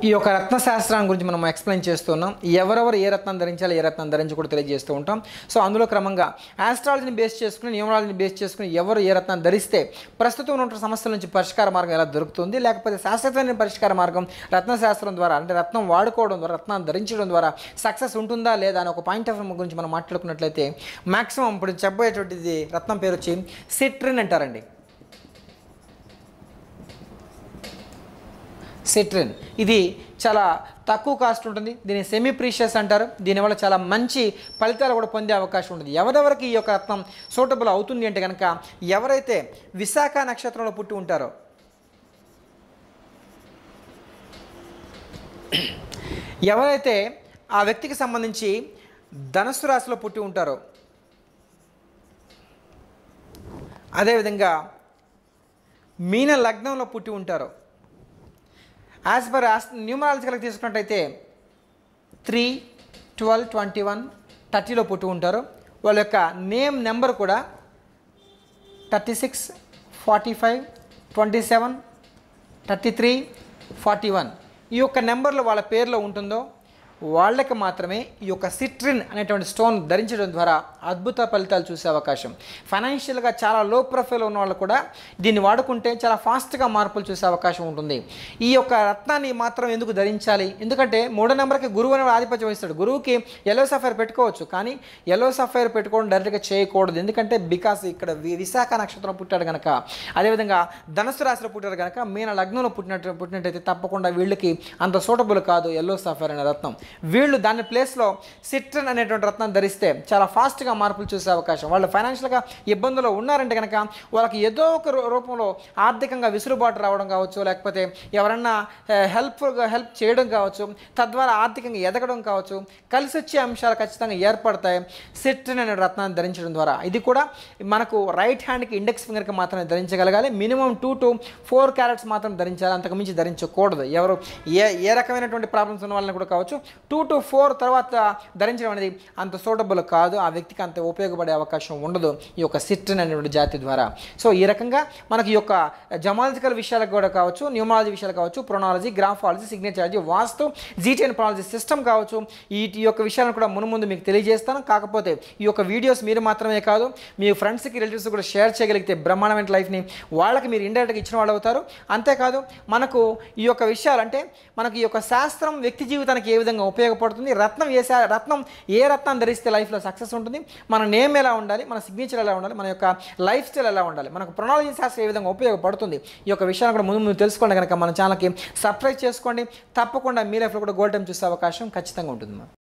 ఈ యొక్క రత్న శాస్త్రాన్ని గురించి మనం ఎక్స్ప్లెయిన్ చేస్తున్నాం ఎవరెవరు ఏ రత్నం ధరించాలి ఏ రత్నం ధరించి కూడా తెలియజేస్తూ ఉంటాం సో అందులో క్రమంగా ఆస్ట్రాలజీని బేస్ చేసుకుని న్యూమరాలజీని బేస్ చేసుకుని ఎవరు ఏ రత్నం ధరిస్తే ప్రస్తుతం ఉన్న సమస్యల నుంచి పరిష్కార మార్గం ఎలా దొరుకుతుంది లేకపోతే శాశ్వతమైన పరిష్కార మార్గం రత్న శాస్త్రం ద్వారా అంటే రత్నం వాడుకోవడం ద్వారా రత్నాన్ని ధరించడం ద్వారా సక్సెస్ ఉంటుందా లేదా అని ఒక పాయింట్ ఆఫ్ వ్యూ గురించి మనం మాట్లాడుకున్నట్లయితే మాక్సిమం ఇప్పుడు చెప్పబోయేటువంటిది రత్నం పేరు వచ్చి సిట్రిన్ అంటారండి సిట్రిన్ ఇది చాలా తక్కువ కాస్ట్ ఉంటుంది దీన్ని సెమీ ప్రీషియస్ అంటారు దీనివల్ల చాలా మంచి ఫలితాలు కూడా పొందే అవకాశం ఉంటుంది ఎవరెవరికి ఈ యొక్క రత్నం సూటబుల్ అవుతుంది అంటే కనుక ఎవరైతే విశాఖ నక్షత్రంలో పుట్టి ఉంటారో ఎవరైతే ఆ వ్యక్తికి సంబంధించి ధనస్సు రాశిలో పుట్టి ఉంటారో అదేవిధంగా మీన లగ్నంలో పుట్టి ఉంటారో యాజ్ పర్ యాస్ న్యూమరాలజికల్గా తీసుకున్నట్టయితే త్రీ ట్వెల్వ్ ట్వంటీ వన్ థర్టీలో పుట్టి ఉంటారు వాళ్ళ యొక్క నేమ్ నెంబర్ కూడా thirty six forty five twenty seven thirty three forty one ఈ యొక్క నెంబర్లో వాళ్ళ పేర్లో ఉంటుందో వాళ్ళకి మాత్రమే ఈ యొక్క సిట్రిన్ అనేటువంటి స్టోన్ ధరించడం ద్వారా అద్భుత ఫలితాలు చూసే అవకాశం ఫైనాన్షియల్గా చాలా లో ప్రొఫైల్ ఉన్న వాళ్ళు కూడా దీన్ని వాడుకుంటే చాలా ఫాస్ట్గా మార్పులు చూసే అవకాశం ఉంటుంది ఈ యొక్క రత్నాన్ని మాత్రం ఎందుకు ధరించాలి ఎందుకంటే మూడో నెంబర్కి గురువు అనే ఆధిపత్యం వహిస్తాడు గురువుకి ఎల్లో సఫైర్ పెట్టుకోవచ్చు కానీ ఎల్లో సఫైర్ పెట్టుకోవడం డైరెక్ట్గా చేయకూడదు ఎందుకంటే బికాస్ ఇక్కడ వి- విశాఖ నక్షత్రం పుట్టాడు కనుక అదేవిధంగా ధనుసు రాశిలో పుట్టాడు కనుక మీన లగ్నంలో పుట్టినట్టు పుట్టినట్టయితే తప్పకుండా వీళ్ళకి అంత సూటబుల్ కాదు ఎల్లో సఫైర్ అనే రత్నం వీళ్ళు దాని ప్లేస్లో సిట్రన్ అనేటువంటి రత్నం ధరిస్తే చాలా ఫాస్ట్గా మార్పులు చూసే అవకాశం వాళ్ళు ఫైనాన్షియల్గా ఇబ్బందులు ఉన్నారంటే కనుక వాళ్ళకి ఏదో ఒక రూ- రూపంలో ఆర్థికంగా విసులుబాటు రావడం కావచ్చు లేకపోతే ఎవరన్నా హెల్ప్ఫుల్గా హెల్ప్ చేయడం కావచ్చు తద్వారా ఆర్థికంగా ఎదగడం కావచ్చు కలిసి వచ్చే అంశాలు ఖచ్చితంగా ఏర్పడతాయి సిట్రన్ అనే రత్నాన్ని ధరించడం ద్వారా ఇది కూడా మనకు రైట్ హ్యాండ్కి ఇండెక్స్ ఫింగర్కి మాత్రమే ధరించగలగాలి minimum two to four carats మాత్రం ధరించాలి అంతకు మించి ధరించకూడదు ఎవరు ఏ ఏ రకమైనటువంటి ప్రాబ్లమ్స్ ఉన్న వాళ్ళని కూడా కావచ్చు టూ టు ఫోర్ తర్వాత ధరించడం అనేది అంత సూటబుల్ కాదు ఆ వ్యక్తికి అంత ఉపయోగపడే అవకాశం ఉండదు ఈ యొక్క సిట్రన్ అనేటువంటి జాతి ద్వారా సో ఈ రకంగా మనకి ఈ యొక్క జమాలజికల్ విషయాలకు కూడా కావచ్చు న్యూమాలజీ విషయాలు కావచ్చు ప్రొనాలజీ గ్రాఫాలజీ సిగ్నేచరాలజీ వాస్తు జీటీఎన్ ప్రాలజీ సిస్టమ్ కావచ్చు ఈ ఈ యొక్క విషయాలను కూడా మును ముందు మీకు తెలియజేస్తాను కాకపోతే ఈ యొక్క వీడియోస్ మీరు మాత్రమే కాదు మీ ఫ్రెండ్స్కి రిలేటివ్స్ కూడా షేర్ చేయగలిగితే బ్రహ్మాండమైన లైఫ్ని వాళ్ళకి మీరు ఇండైరెక్ట్గా ఇచ్చిన వాళ్ళు అవుతారు అంతేకాదు మనకు ఈ యొక్క విషయాలు అంటే మనకు ఈ యొక్క శాస్త్రం వ్యక్తి జీవితానికి ఏ విధంగా ఉపయోగపడుతుంది రత్నం ఏ శా- రత్నం ఏ రత్నం ధరిస్తే లైఫ్లో సక్సెస్ ఉంటుంది మన నేమ్ ఎలా ఉండాలి మన సిగ్నేచర్ ఎలా ఉండాలి మన యొక్క లైఫ్ స్టైల్ ఎలా ఉండాలి మనకు ప్రొనాలజీ శాస్త్రం ఏ విధంగా ఉపయోగపడుతుంది ఈ యొక్క విషయాన్ని కూడా ముందు ముందు తెలుసుకోండి కనుక మన ఛానల్కి సబ్స్క్రైబ్ చేసుకోండి తప్పకుండా మీ లైఫ్లో కూడా గోల్డ్ టైం చూసే అవకాశం ఖచ్చితంగా ఉంటుంది